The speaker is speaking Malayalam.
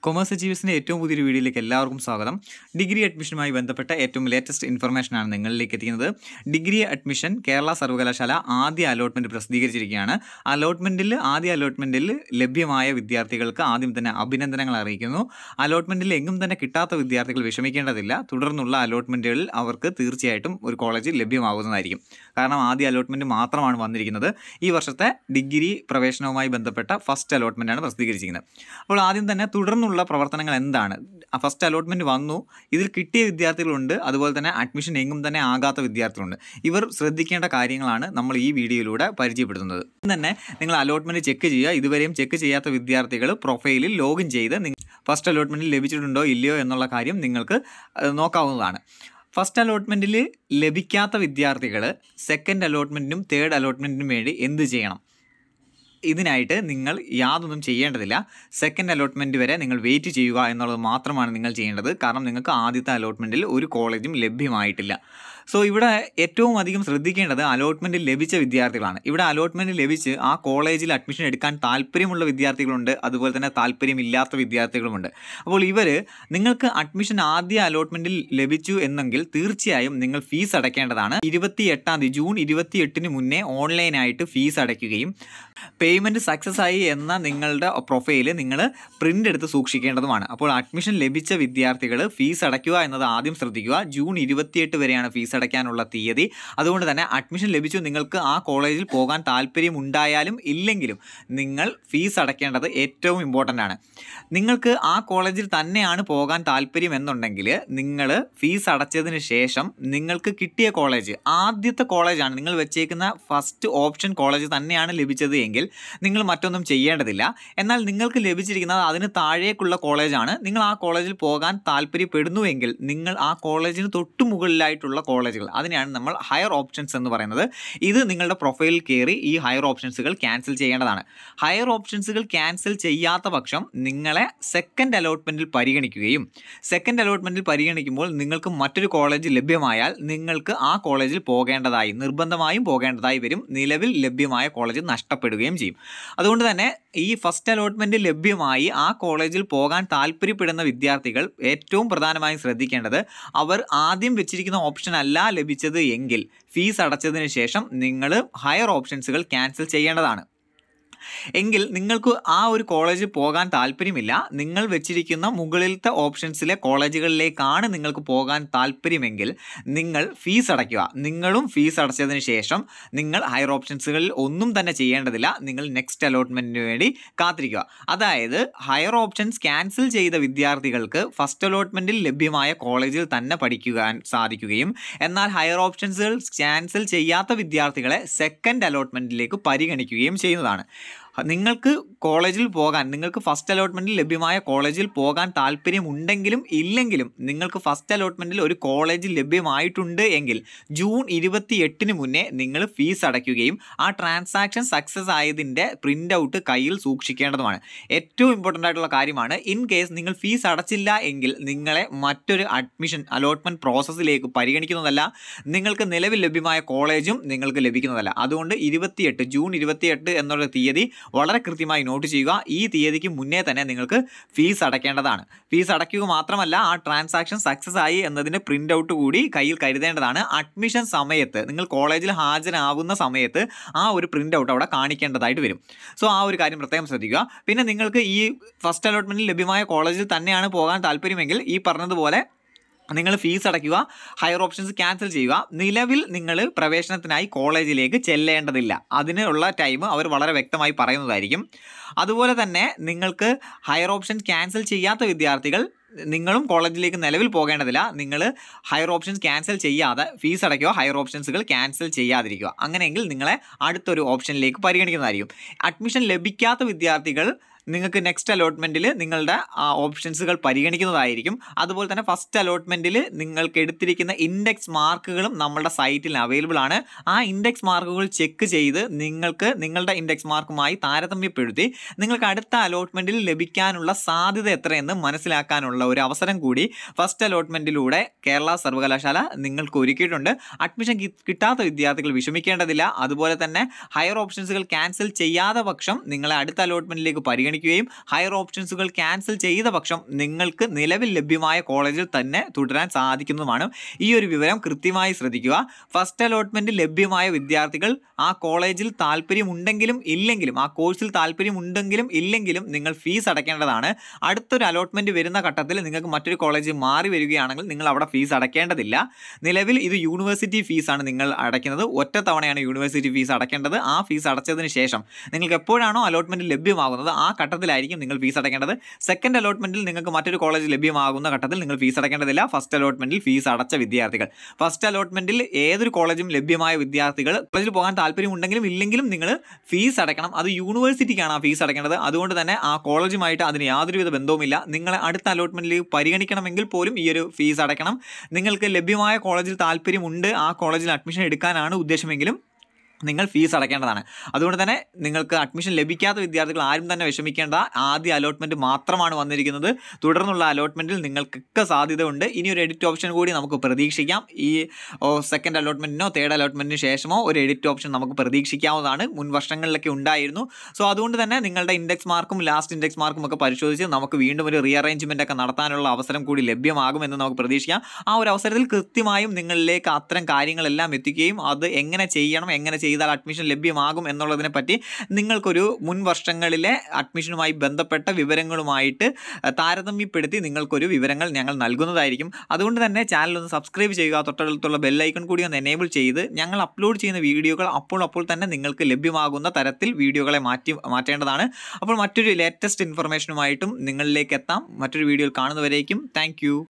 കൊമേഴ്സ് അച്ചീവേഴ്സിൻ്റെ ഏറ്റവും പുതിയൊരു വീഡിയോയിലേക്ക് എല്ലാവർക്കും സ്വാഗതം ഡിഗ്രി അഡ്മിഷനുമായി ബന്ധപ്പെട്ട ഏറ്റവും ലേറ്റസ്റ്റ് ഇൻഫർമേഷനാണ് നിങ്ങളിലേക്ക് എത്തിക്കുന്നത് ഡിഗ്രി അഡ്മിഷൻ കേരള സർവകലാശാല ആദ്യ അലോട്ട്മെൻറ്റ് പ്രസിദ്ധീകരിച്ചിരിക്കുകയാണ് അലോട്ട്മെൻറ്റിൽ ആദ്യ അലോട്ട്മെൻറ്റിൽ ലഭ്യമായ വിദ്യാർത്ഥികൾക്ക് ആദ്യം തന്നെ അഭിനന്ദനങ്ങൾ അറിയിക്കുന്നു അലോട്ട്മെൻറ്റിൽ എങ്ങും തന്നെ കിട്ടാത്ത വിദ്യാർത്ഥികൾ വിഷമിക്കേണ്ടതില്ല തുടർന്നുള്ള അലോട്ട്മെൻറ്റുകളിൽ അവർക്ക് തീർച്ചയായിട്ടും ഒരു കോളേജ് ലഭ്യമാകുന്നതായിരിക്കും കാരണം ആദ്യ അലോട്ട്മെൻറ്റ് മാത്രമാണ് വന്നിരിക്കുന്നത് ഈ വർഷത്തെ ഡിഗ്രി പ്രവേശനവുമായി ബന്ധപ്പെട്ട ഫസ്റ്റ് അലോട്ട്മെൻറ്റാണ് പ്രസിദ്ധീകരിച്ചിരിക്കുന്നത് അപ്പോൾ ആദ്യം തന്നെ തുടർന്നുള്ള പ്രവർത്തനങ്ങൾ എന്താണ് ഫസ്റ്റ് അലോട്ട്മെൻറ്റ് വന്നു ഇതിൽ കിട്ടിയ വിദ്യാർത്ഥികളുണ്ട് അതുപോലെ തന്നെ അഡ്മിഷൻ എങ്ങും തന്നെ ആകാത്ത വിദ്യാർത്ഥികളുണ്ട് ഇവർ ശ്രദ്ധിക്കേണ്ട കാര്യങ്ങളാണ് നമ്മൾ ഈ വീഡിയോയിലൂടെ പരിചയപ്പെടുത്തുന്നത് ഇന്ന് തന്നെ നിങ്ങൾ അലോട്ട്മെൻറ്റ് ചെക്ക് ചെയ്യുക ഇതുവരെയും ചെക്ക് ചെയ്യാത്ത വിദ്യാർത്ഥികൾ പ്രൊഫൈലിൽ ലോഗിൻ ചെയ്ത് ഫസ്റ്റ് അലോട്ട്മെൻറ്റ് ലഭിച്ചിട്ടുണ്ടോ ഇല്ലയോ എന്നുള്ള കാര്യം നിങ്ങൾക്ക് അഹ്, നോക്കാവുന്നതാണ് ഫസ്റ്റ് അലോട്ട്മെൻറ്റിൽ ലഭിക്കാത്ത വിദ്യാർത്ഥികൾ സെക്കൻഡ് അലോട്ട്മെൻറ്റിനും തേർഡ് അലോട്ട്മെൻറ്റിനും വേണ്ടി എന്ത് ചെയ്യണം ഇതിനായിട്ട് നിങ്ങൾ യാതൊന്നും ചെയ്യേണ്ടതില്ല സെക്കൻഡ് അലോട്ട്മെൻറ്റ് വരെ നിങ്ങൾ വെയിറ്റ് ചെയ്യുക എന്നുള്ളത് മാത്രമാണ് നിങ്ങൾ ചെയ്യേണ്ടത് കാരണം നിങ്ങൾക്ക് ആദ്യത്തെ അലോട്ട്മെൻറ്റിൽ ഒരു കോളേജും ലഭ്യമായിട്ടില്ല സോ ഇവിടെ ഏറ്റവും അധികം ശ്രദ്ധിക്കേണ്ടത് അലോട്ട്മെൻറ്റ് ലഭിച്ച വിദ്യാർത്ഥികളാണ് ഇവിടെ അലോട്ട്മെൻറ്റ് ലഭിച്ച് ആ കോളേജിൽ അഡ്മിഷൻ എടുക്കാൻ താല്പര്യമുള്ള വിദ്യാർത്ഥികളുണ്ട് അതുപോലെ തന്നെ താല്പര്യമില്ലാത്ത വിദ്യാർത്ഥികളുമുണ്ട് അപ്പോൾ ഇവർ നിങ്ങൾക്ക് അഡ്മിഷൻ ആദ്യ അലോട്ട്മെൻറ്റിൽ ലഭിച്ചു എന്നെങ്കിൽ തീർച്ചയായും നിങ്ങൾ ഫീസ് അടയ്ക്കേണ്ടതാണ് ഇരുപത്തി എട്ടാം തീയതി ജൂൺ ഇരുപത്തി എട്ടിന് മുന്നേ ഓൺലൈനായിട്ട് ഫീസ് അടയ്ക്കുകയും പേയ്മെൻറ്റ് സക്സസ് ആയി എന്ന നിങ്ങളുടെ പ്രൊഫൈല് നിങ്ങൾ പ്രിൻ്റ് എടുത്ത് സൂക്ഷിക്കേണ്ടതുമാണ് അപ്പോൾ അഡ്മിഷൻ ലഭിച്ച വിദ്യാർത്ഥികൾ ഫീസ് അടയ്ക്കുക എന്നത് ആദ്യം ശ്രദ്ധിക്കുക ജൂൺ ഇരുപത്തിയെട്ട് വരെയാണ് ഫീസ് അടയ്ക്കാനുള്ള തീയതി അതുകൊണ്ട് തന്നെ അഡ്മിഷൻ ലഭിച്ചു നിങ്ങൾക്ക് ആ കോളേജിൽ പോകാൻ താല്പര്യം ഉണ്ടായാലും ഇല്ലെങ്കിലും നിങ്ങൾ ഫീസ് അടയ്ക്കേണ്ടത് ഏറ്റവും ഇമ്പോർട്ടൻ്റ് ആണ് നിങ്ങൾക്ക് ആ കോളേജിൽ തന്നെയാണ് പോകാൻ താല്പര്യം എന്നുണ്ടെങ്കിൽ നിങ്ങൾ ഫീസ് അടച്ചതിന് ശേഷം നിങ്ങൾക്ക് കിട്ടിയ കോളേജ് ആദ്യത്തെ കോളേജാണ് നിങ്ങൾ വെച്ചേക്കുന്ന ഫസ്റ്റ് ഓപ്ഷൻ കോളേജ് തന്നെയാണ് ലഭിച്ചത് എങ്കിൽ നിങ്ങൾ മറ്റൊന്നും ചെയ്യേണ്ടതില്ല എന്നാൽ നിങ്ങൾക്ക് ലഭിച്ചിരിക്കുന്നത് അതിന് താഴേക്കുള്ള കോളേജാണ് നിങ്ങൾ ആ കോളേജിൽ പോകാൻ താല്പര്യപ്പെടുന്നുവെങ്കിൽ നിങ്ങൾ ആ കോളേജിന് തൊട്ടു മുകളിലായിട്ടുള്ള കോളേജുകൾ അതിനെയാണ് നമ്മൾ ഹയർ ഓപ്ഷൻസ് എന്ന് പറയുന്നത് ഇത് നിങ്ങളുടെ പ്രൊഫൈലിൽ കയറി ഈ ഹയർ ഓപ്ഷൻസുകൾ ക്യാൻസൽ ചെയ്യേണ്ടതാണ് ഹയർ ഓപ്ഷൻസുകൾ ക്യാൻസൽ ചെയ്യാത്ത പക്ഷം നിങ്ങളെ സെക്കൻഡ് അലോട്ട്മെൻറ്റിൽ പരിഗണിക്കുകയും സെക്കൻഡ് അലോട്ട്മെൻറ്റിൽ പരിഗണിക്കുമ്പോൾ നിങ്ങൾക്ക് മറ്റൊരു കോളേജ് ലഭ്യമായാൽ നിങ്ങൾക്ക് ആ കോളേജിൽ പോകേണ്ടതായി നിർബന്ധമായും പോകേണ്ടതായി വരും നിലവിൽ ലഭ്യമായ കോളേജ് നഷ്ടപ്പെടുകയും ചെയ്യും അതുകൊണ്ട് തന്നെ ഈ ഫസ്റ്റ് അലോട്ട്മെൻറ്റ് ലഭ്യമായി ആ കോളേജിൽ പോകാൻ താല്പര്യപ്പെടുന്ന വിദ്യാർത്ഥികൾ ഏറ്റവും പ്രധാനമായും ശ്രദ്ധിക്കേണ്ടത് അവർ ആദ്യം വെച്ചിരിക്കുന്ന ഓപ്ഷൻ അല്ല ലഭിച്ചത് എങ്കിൽ ഫീസ് അടച്ചതിന് ശേഷം നിങ്ങൾ ഹയർ ഓപ്ഷൻസുകൾ ക്യാൻസൽ ചെയ്യേണ്ടതാണ് എങ്കിൽ നിങ്ങൾക്ക് ആ ഒരു കോളേജിൽ പോകാൻ താല്പര്യമില്ല നിങ്ങൾ വെച്ചിരിക്കുന്ന മുകളിലത്തെ ഓപ്ഷൻസിലെ കോളേജുകളിലേക്കാണ് നിങ്ങൾക്ക് പോകാൻ താല്പര്യമെങ്കിൽ നിങ്ങൾ ഫീസ് അടയ്ക്കുക നിങ്ങളും ഫീസ് അടച്ചതിന് ശേഷം നിങ്ങൾ ഹയർ ഓപ്ഷൻസുകളിൽ ഒന്നും തന്നെ ചെയ്യേണ്ടതില്ല നിങ്ങൾ നെക്സ്റ്റ് അലോട്ട്മെൻറ്റിന് വേണ്ടി കാത്തിരിക്കുക അതായത് ഹയർ ഓപ്ഷൻസ് ക്യാൻസൽ ചെയ്ത വിദ്യാർത്ഥികൾക്ക് ഫസ്റ്റ് അലോട്ട്മെൻറ്റിൽ ലഭ്യമായ കോളേജിൽ തന്നെ പഠിക്കുവാൻ സാധിക്കുകയും എന്നാൽ ഹയർ ഓപ്ഷൻസുകൾ ക്യാൻസൽ ചെയ്യാത്ത വിദ്യാർത്ഥികളെ സെക്കൻഡ് അലോട്ട്മെൻറ്റിലേക്ക് പരിഗണിക്കുകയും ചെയ്യുന്നതാണ് നിങ്ങൾക്ക് കോളേജിൽ പോകാൻ നിങ്ങൾക്ക് ഫസ്റ്റ് അലോട്ട്മെൻറ്റിൽ ലഭ്യമായ കോളേജിൽ പോകാൻ താല്പര്യമുണ്ടെങ്കിലും ഇല്ലെങ്കിലും നിങ്ങൾക്ക് ഫസ്റ്റ് അലോട്ട്മെൻറ്റിൽ ഒരു കോളേജ് ലഭ്യമായിട്ടുണ്ട് എങ്കിൽ ജൂൺ ഇരുപത്തി എട്ടിന് മുന്നേ നിങ്ങൾ ഫീസ് അടയ്ക്കുകയും ആ ട്രാൻസാക്ഷൻ സക്സസ് ആയതിൻ്റെ പ്രിൻ്റ് ഔട്ട് കയ്യിൽ സൂക്ഷിക്കേണ്ടതുമാണ് ഏറ്റവും ഇമ്പോർട്ടൻ്റ് ആയിട്ടുള്ള കാര്യമാണ് ഇൻ കേസ് നിങ്ങൾ ഫീസ് അടച്ചില്ല എങ്കിൽ നിങ്ങളെ മറ്റൊരു അഡ്മിഷൻ അലോട്ട്മെൻറ്റ് പ്രോസസ്സിലേക്ക് പരിഗണിക്കുന്നതല്ല നിങ്ങൾക്ക് നിലവിൽ ലഭ്യമായ കോളേജും നിങ്ങൾക്ക് ലഭിക്കുന്നതല്ല അതുകൊണ്ട് ഇരുപത്തിയെട്ട് ജൂൺ ഇരുപത്തിയെട്ട് എന്നുള്ള തീയതി വളരെ കൃത്യമായി നോട്ട് ചെയ്യുക ഈ തീയതിക്ക് മുന്നേ തന്നെ നിങ്ങൾക്ക് ഫീസ് അടയ്ക്കേണ്ടതാണ് ഫീസ് അടയ്ക്കുക മാത്രമല്ല ആ ട്രാൻസാക്ഷൻ സക്സസ് ആയി എന്നതിൻ്റെ പ്രിൻ്റ് ഔട്ട് കൂടി കയ്യിൽ കരുതേണ്ടതാണ് അഡ്മിഷൻ സമയത്ത് നിങ്ങൾ കോളേജിൽ ഹാജരാകുന്ന സമയത്ത് ആ ഒരു പ്രിൻ്റ് ഔട്ട് അവിടെ കാണിക്കേണ്ടതായിട്ട് വരും സോ ആ ഒരു കാര്യം പ്രത്യേകം ശ്രദ്ധിക്കുക പിന്നെ നിങ്ങൾക്ക് ഈ ഫസ്റ്റ് അലോട്ട്മെൻറ്റിൽ ലഭ്യമായ കോളേജിൽ തന്നെയാണ് പോകാൻ താല്പര്യമെങ്കിൽ ഈ പറഞ്ഞതുപോലെ നിങ്ങൾ ഫീസ് അടയ്ക്കുക ഹയർ ഓപ്ഷൻസ് ക്യാൻസൽ ചെയ്യുക നിലവിൽ നിങ്ങൾ പ്രവേശനത്തിനായി കോളേജിലേക്ക് ചെല്ലേണ്ടതില്ല അതിനുള്ള ടൈം അവർ വളരെ വ്യക്തമായി പറയുന്നതായിരിക്കും അതുപോലെ തന്നെ നിങ്ങൾക്ക് ഹയർ ഓപ്ഷൻസ് ക്യാൻസൽ ചെയ്യാത്ത വിദ്യാർത്ഥികൾ നിങ്ങളും കോളേജിലേക്ക് നിലവിൽ പോകേണ്ടതില്ല നിങ്ങൾ ഹയർ ഓപ്ഷൻസ് ക്യാൻസൽ ചെയ്യാതെ ഫീസ് അടയ്ക്കുക ഹയർ ഓപ്ഷൻസുകൾ ക്യാൻസൽ ചെയ്യാതിരിക്കുക അങ്ങനെയെങ്കിൽ നിങ്ങളെ അടുത്തൊരു ഓപ്ഷനിലേക്ക് പരിഗണിക്കുന്നതായിരിക്കും അഡ്മിഷൻ ലഭിക്കാത്ത വിദ്യാർത്ഥികൾ നിങ്ങൾക്ക് നെക്സ്റ്റ് അലോട്ട്മെൻറ്റിൽ നിങ്ങളുടെ ഓപ്ഷൻസുകൾ പരിഗണിക്കുന്നതായിരിക്കും അതുപോലെ തന്നെ ഫസ്റ്റ് അലോട്ട്മെൻറ്റിൽ നിങ്ങൾക്ക് എടുത്തിരിക്കുന്ന ഇൻഡെക്സ് മാർക്കുകളും നമ്മുടെ സൈറ്റിൽ അവൈലബിൾ ആണ് ആ ഇൻഡെക്സ് മാർക്കുകൾ ചെക്ക് ചെയ്ത് നിങ്ങൾക്ക് നിങ്ങളുടെ ഇൻഡെക്സ് മാർക്കുമായി താരതമ്യപ്പെടുത്തി നിങ്ങൾക്ക് അടുത്ത അലോട്ട്മെൻറ്റിൽ ലഭിക്കാനുള്ള സാധ്യത എത്രയെന്ന് മനസ്സിലാക്കാനുള്ള ഒരു അവസരം കൂടി ഫസ്റ്റ് അലോട്ട്മെൻറ്റിലൂടെ കേരള സർവകലാശാല നിങ്ങൾക്ക് ഒരുക്കിയിട്ടുണ്ട് അഡ്മിഷൻ കി- കിട്ടാത്ത വിദ്യാർത്ഥികൾ വിഷമിക്കേണ്ടതില്ല അതുപോലെ തന്നെ ഹയർ ഓപ്ഷൻസുകൾ ക്യാൻസൽ ചെയ്യാതെ പക്ഷം നിങ്ങളെ അടുത്ത അലോട്ട്മെൻറ്റിലേക്ക് പരിഗണിക്കും പരിഗണിക്കുകയും ഹയർ ഓപ്ഷൻസുകൾ ക്യാൻസൽ ചെയ്ത പക്ഷം നിങ്ങൾക്ക് നിലവിൽ ലഭ്യമായ കോളേജിൽ തന്നെ തുടരാൻ സാധിക്കുന്നതുമാണ് ഈ ഒരു വിവരം കൃത്യമായി ശ്രദ്ധിക്കുക ഫസ്റ്റ് അലോട്ട്മെന്റ് ലഭ്യമായ വിദ്യാർത്ഥികൾ ആ കോളേജിൽ താല്പര്യമുണ്ടെങ്കിലും ഇല്ലെങ്കിലും ആ കോഴ്സിൽ താല്പര്യമുണ്ടെങ്കിലും ഇല്ലെങ്കിലും നിങ്ങൾ ഫീസ് അടയ്ക്കേണ്ടതാണ് അടുത്തൊരു അലോട്ട്മെന്റ് വരുന്ന ഘട്ടത്തിൽ നിങ്ങൾക്ക് മറ്റൊരു കോളേജ് മാറി വരികയാണെങ്കിൽ നിങ്ങൾ അവിടെ ഫീസ് അടയ്ക്കേണ്ടതില്ല നിലവിൽ ഇത് യൂണിവേഴ്സിറ്റി ഫീസാണ് നിങ്ങൾ അടയ്ക്കുന്നത് ഒറ്റ തവണയാണ് യൂണിവേഴ്സിറ്റി ഫീസ് അടയ്ക്കേണ്ടത് ആ ഫീസ് അടച്ചതിന് ശേഷം നിങ്ങൾക്ക് എപ്പോഴാണോ അലോട്ട്മെന്റ് ലഭ്യമാകുന്നത് ആ ഘട്ടത്തിലായിരിക്കും നിങ്ങൾ ഫീസ് അടയ്ക്കേണ്ടത് സെക്കൻഡ് അലോട്ട്മെന്റിൽ നിങ്ങൾക്ക് മറ്റൊരു കോളേജ് ലഭ്യമാകുന്ന ഘട്ടത്തിൽ നിങ്ങൾ ഫീസ് അടയ്ക്കേണ്ടതില്ല ഫസ്റ്റ് അലോട്ട്മെന്റിൽ ഫീസ് അടച്ച വിദ്യാർത്ഥികൾ ഫസ്റ്റ് അലോട്ട്മെന്റിൽ ഏതൊരു കോളേജും ലഭ്യമായ വിദ്യാർത്ഥികൾ കോളേജിൽ പോകാൻ താല്പര്യമുണ്ടെങ്കിലും ഇല്ലെങ്കിലും നിങ്ങൾ ഫീസ് അടയ്ക്കണം അത് യൂണിവേഴ്സിറ്റിക്കാണ് ആ ഫീസ് അടയ്ക്കേണ്ടത് അതുകൊണ്ട് തന്നെ ആ കോളേജുമായിട്ട് അതിന് യാതൊരുവിധ ബന്ധവുമില്ല നിങ്ങളെ അടുത്ത അലോട്ട്മെന്റിൽ പരിഗണിക്കണമെങ്കിൽ പോലും ഈ ഒരു ഫീസ് അടയ്ക്കണം നിങ്ങൾക്ക് ലഭ്യമായ കോളേജിൽ താല്പര്യമുണ്ട് ആ കോളേജിൽ അഡ്മിഷൻ എടുക്കാനാണ് ഉദ്ദേശമെങ്കിലും നിങ്ങൾ ഫീസ് അടയ്ക്കേണ്ടതാണ് അതുകൊണ്ട് തന്നെ നിങ്ങൾക്ക് അഡ്മിഷൻ ലഭിക്കാത്ത വിദ്യാർത്ഥികൾ ആരും തന്നെ വിഷമിക്കേണ്ട ആദ്യ അലോട്ട്മെന്റ് മാത്രമാണ് വന്നിരിക്കുന്നത് തുടർന്നുള്ള അലോട്ട്മെന്റിൽ നിങ്ങൾക്കൊക്കെ സാധ്യതയുണ്ട് ഇനി ഒരു എഡിറ്റ് ഓപ്ഷൻ കൂടി നമുക്ക് പ്രതീക്ഷിക്കാം ഈ സെക്കൻഡ് അലോട്ട്മെന്റിനോ തേർഡ് അലോട്ട്മെന്റിന് ശേഷമോ ഒരു എഡിറ്റ് ഓപ്ഷൻ നമുക്ക് പ്രതീക്ഷിക്കാവുന്നതാണ് മുൻ വർഷങ്ങളിലൊക്കെ ഉണ്ടായിരുന്നു സോ അതുകൊണ്ട് തന്നെ നിങ്ങളുടെ ഇൻഡെക്സ് മാർക്കും ലാസ്റ്റ് ഇൻഡെക്സ് മാർക്കും ഒക്കെ പരിശോധിച്ച് നമുക്ക് വീണ്ടും ഒരു റീഅറേഞ്ച്മെന്റ് ഒക്കെ നടത്താനുള്ള അവസരം കൂടി ലഭ്യമാകുമെന്ന് നമുക്ക് പ്രതീക്ഷിക്കാം ആ ഒരു അവസരത്തിൽ കൃത്യമായും നിങ്ങളിലേക്ക് അത്തരം കാര്യങ്ങളെല്ലാം എത്തിക്കുകയും അത് എങ്ങനെ ചെയ്യണം എങ്ങനെ ചെയ്താൽ അഡ്മിഷൻ ലഭ്യമാകും എന്നുള്ളതിനെ പറ്റി നിങ്ങൾക്കൊരു മുൻ വർഷങ്ങളിലെ അഡ്മിഷനുമായി ബന്ധപ്പെട്ട വിവരങ്ങളുമായിട്ട് താരതമ്യപ്പെടുത്തി നിങ്ങൾക്കൊരു വിവരങ്ങൾ ഞങ്ങൾ നൽകുന്നതായിരിക്കും അതുകൊണ്ട് തന്നെ ചാനൽ ഒന്ന് സബ്സ്ക്രൈബ് ചെയ്യുക തൊട്ടടുത്തുള്ള ബെല്ലൈക്കൺ കൂടി ഒന്ന് എനേബിൾ ചെയ്ത് ഞങ്ങൾ അപ്ലോഡ് ചെയ്യുന്ന വീഡിയോകൾ അപ്പോൾ അപ്പോൾ തന്നെ നിങ്ങൾക്ക് ലഭ്യമാകുന്ന തരത്തിൽ വീഡിയോകളെ മാറ്റി മാറ്റേണ്ടതാണ് അപ്പോൾ മറ്റൊരു ലേറ്റസ്റ്റ് ഇൻഫർമേഷനുമായിട്ടും നിങ്ങളിലേക്ക് എത്താം മറ്റൊരു വീഡിയോയിൽ കാണുന്നവരേക്കും താങ്ക്